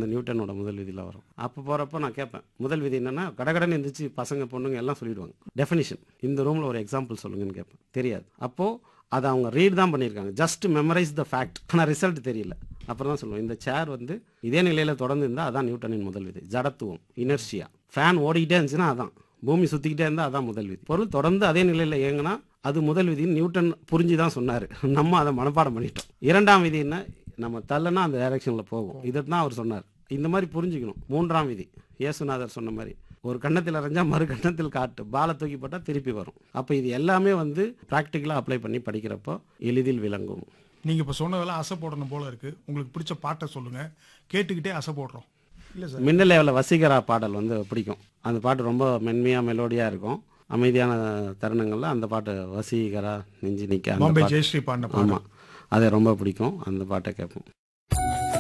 அந்த நியூட்டனோட முதல் விதியில் வரும் அப்போ போகிறப்போ நான் கேட்பேன் முதல் விதி என்னன்னா கடகடன்னு எந்திரிச்சு பசங்க பொண்ணுங்க எல்லாம் சொல்லிடுவாங்க டெஃபினிஷன் இந்த ரூமில் ஒரு எக்ஸாம்பிள் சொல்லுங்கன்னு கேட்பேன் தெரியாது அப்போது அதை அவங்க ரீட் தான் பண்ணியிருக்காங்க ஜஸ்ட் மெமரைஸ் த ஃபேக்ட் ஆனால் ரிசல்ட் தெரியல அப்புறம் தான் சொல்லுவோம் இந்த சேர் வந்து இதே நிலையில் தொடர்ந்து இருந்தால் அதான் நியூட்டனின் முதல் விதி ஜடத்துவம் இனர்ஷியா ஃபேன் ஓடிக்கிட்டே இருந்துச்சுன்னா அதான் பூமி சுற்றிக்கிட்டே இருந்தால் அதான் முதல் விதி பொருள் தொடர்ந்து அதே நிலையில் இயங்குனா அது முதல் விதின்னு நியூட்டன் புரிஞ்சு தான் சொன்னார் நம்ம அதை மனப்பாடம் பண்ணிட்டோம் இரண்டாம் விதி என்ன நம்ம தள்ளனா அந்த டைரக்ஷனில் போகும் இதை தான் அவர் சொன்னார் இந்த மாதிரி புரிஞ்சுக்கணும் மூன்றாம் விதி இயேசுநாதர் சொன்ன மாதிரி ஒரு கன்னத்தில் அரைஞ்சா மறு கன்னத்தில் காட்டு பாலை தூக்கி போட்டால் திருப்பி வரும் அப்போ இது எல்லாமே வந்து ப்ராக்டிக்கலாக அப்ளை பண்ணி படிக்கிறப்போ எளிதில் விளங்கும் நீங்க இப்ப சொன்னதெல்லாம் அசை போடணும் போல இருக்கு உங்களுக்கு பிடிச்ச பாட்டை சொல்லுங்க கேட்டுக்கிட்டே அசை போடுறோம் இல்ல சார் மின்னலேவில் வசீகரா பாடல் வந்து பிடிக்கும் அந்த பாட்டு ரொம்ப மென்மையாக மெலோடியாக இருக்கும் அமைதியான தருணங்களில் அந்த பாட்டு வசீகரா நெஞ்சு நிற்க அந்த பாம்பே பாட்டு ஜெயஸ்ரீ பாடின பாடல் ஆமாம் அது ரொம்ப பிடிக்கும் அந்த பாட்டை கேட்போம்